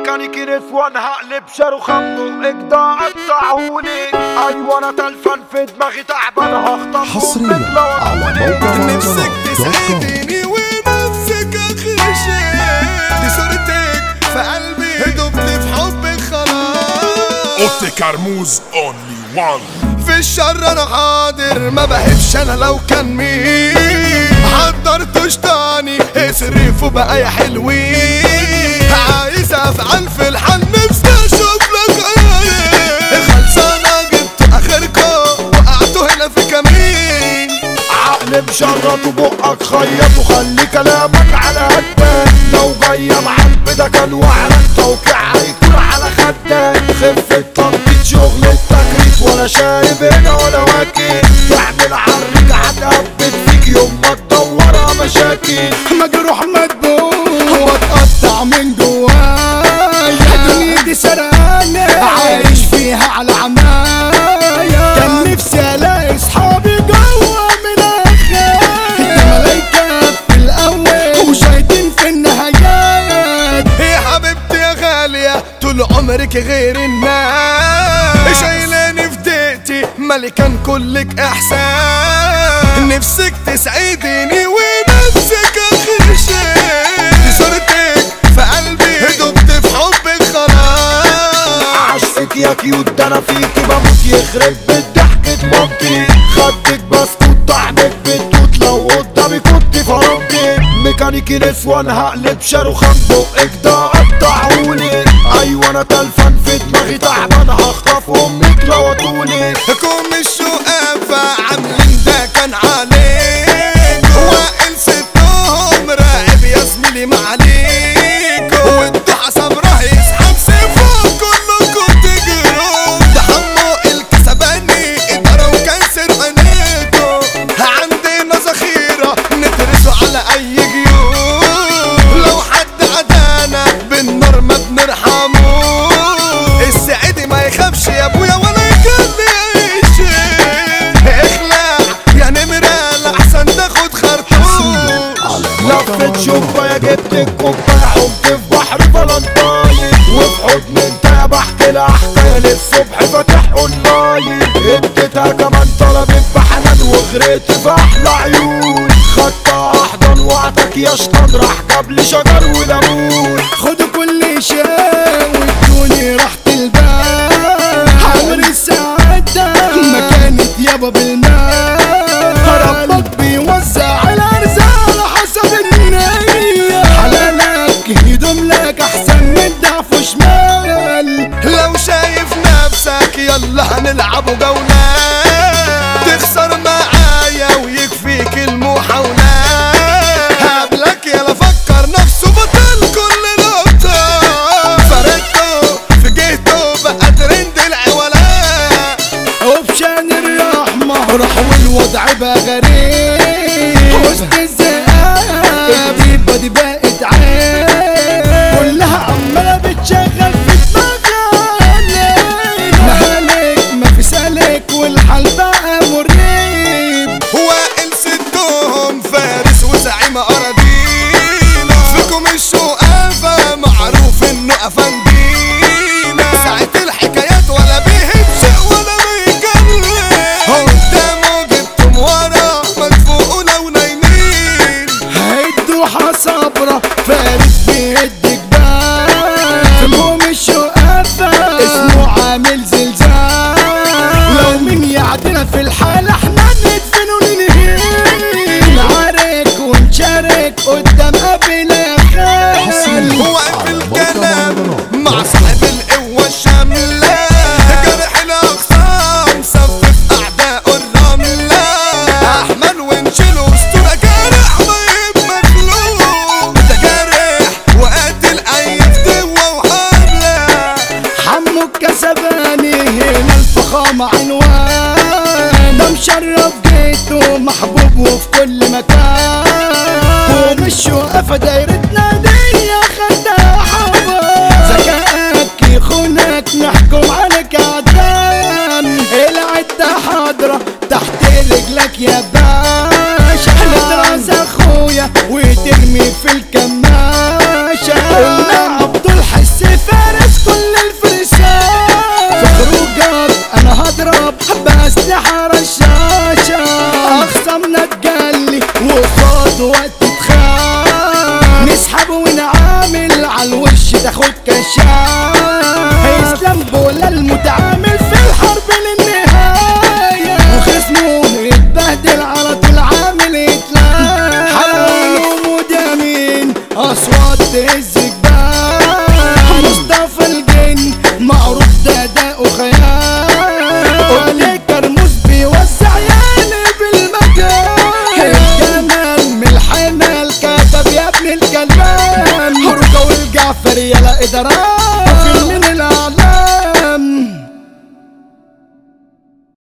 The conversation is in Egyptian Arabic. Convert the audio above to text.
ميكانيكي نسوان هقلب شاروخ بقك ده قطعهولي ايوه انا تلفن في دماغي تعبان هخطف حصرياً أمك لو على أقولك. موقع نفسك تسعدني ونفسك اخر شيء دي صورتك في قلبي دبت في حبك خلاص اوتي كرموز اونلي وان في الشر انا حاضر ما بهبش انا لو كان مين حضرتوش تاني اصرفوا بقى يا حلوين عايز افعل في الحل نفسي اشوف لك غير خلصانه جبت اخركم وقعتوا هنا في كمين عقل مشرط وبقك خيط وخلي كلامك على قدك لو جاية معاك ده كان وعلى التوقيع هيكون على خدك خفة تنطيط شغل التكريت ولا شارب هنا ولا واكل تعمل عريك هتقبت فيك يوم ما تدورها مشاكل مجروح مدبوح واتقطع من جوايا دنيتي سرقانة عايش فيها على عمايا كان نفسي الاقي صحابي جوا من اخر ملايكة في الاول وشايطين في النهايات يا حبيبتي يا غالية طول عمرك غير الناس شايلاني في دقتي ملكان كلك احسان نفسك تسعدني ونفسك اخر شيء دي صورتك في قلبي دبت في حبك خلاص عشقك يا كيوت ده انا فيكي بموت يخرب بالضحكة مامتي خدك بسكوت طعمك بتوت لو قدامي كنت فرمتي ميكانيكي نسوان هقلب شاروخان بقك ده قطعهولي ايوه انا تلفن في دماغي تعبان هخطف امك لو اطولي كوم الشقافة عاملين ده كان عليك وائل ستهم راقب يا زميلي معليك والضحى سمرة يسحب سيفه كلكم تجروا ده حمو الكسباني ادارة وكسر عينيكوا عندنا ذخيرة ندرسه على اي جيوب لو حد عدانا بالنار ما بنرحموش السعيدي ما يخافش يا ابويا ولا يكلي اي شيء اخلع يا نمرة لأحسن تاخد خرطوم لفت شوفة يا جبت الكوباية عمت في بحر فلنطاين وفي حضن انت بحكي لها حكاية للصبح فاتح اونلاين اديتها كمان طلبت بحنان وغرقت في احلى عيون خدتها احضن وعدك يا شطان راح جاب لي شجر وليمون خدوا كل شيء وادوني راحة البال حاول السعادة ما كانت يابا بالمال ربك بيوزع الارزاق على حسب النية حلالك يدوم لك احسن من ضعف شمال لو شايف نفسك يلا هنلعبوا جولة تخسر معايا ويكفيك المحاولة هقابلك يلا فكر نفسه بطل كل نقطة فرقته في جهته بقى ترند العولاء اوبشن الرحمة راح والوضع بقى غريب وسط الذئاب البادي بقت عيب كلها عمالة بتشغل في دماغها مهلك ما في سالك والحال بقى مريب وائل ستهم فارس وزعيم أراضينا فيكم الشقافة معروف إنه أفندينا ساعة الحكايات ولا بيهبش ولا بيجلي قدامه جبتم ورا مدفوق لو نايمين هيدوا صبرة فارس بيهد جبال فيكم الشقافة اسمه عامل زلزال لو مين يعدنا في الحالة احنا ندفن وننهي نعارك ونشارك قدام قبل يا خال واقف الكلام مع صاحب القوة الشاملة جرح الأقسام صفف أعداء الرملة أحمل ونشيل أسطورة جارح طيب مخلوق ده جارح وقاتل أي فتوة وحملة حمو الكسباني هنا الفخامة عنوان ده مشرف جيته محبوب وفي كل مكان ومش وقفة دايرتنا دي خدها حبا ذكائك يخونك نحكم عليك عدان العدة حاضرة تحت رجلك يا باشا ندرس اخويا وترمي في الكماشة قلنا عبد الحس فارس تاخد كشاف اسلام بولا المتعامل في الحرب للنهاية وخصمه يتبهدل على طول عامل يتلاقى حلال ومدامين اصوات تهز جبال مصطفى الجن معروف ده ده وخيال قولي كرموز بيوزع يعني بالمجال الجمال من الحمل كتب يا ابن الكلام هرجة والجعفر يلا ادارات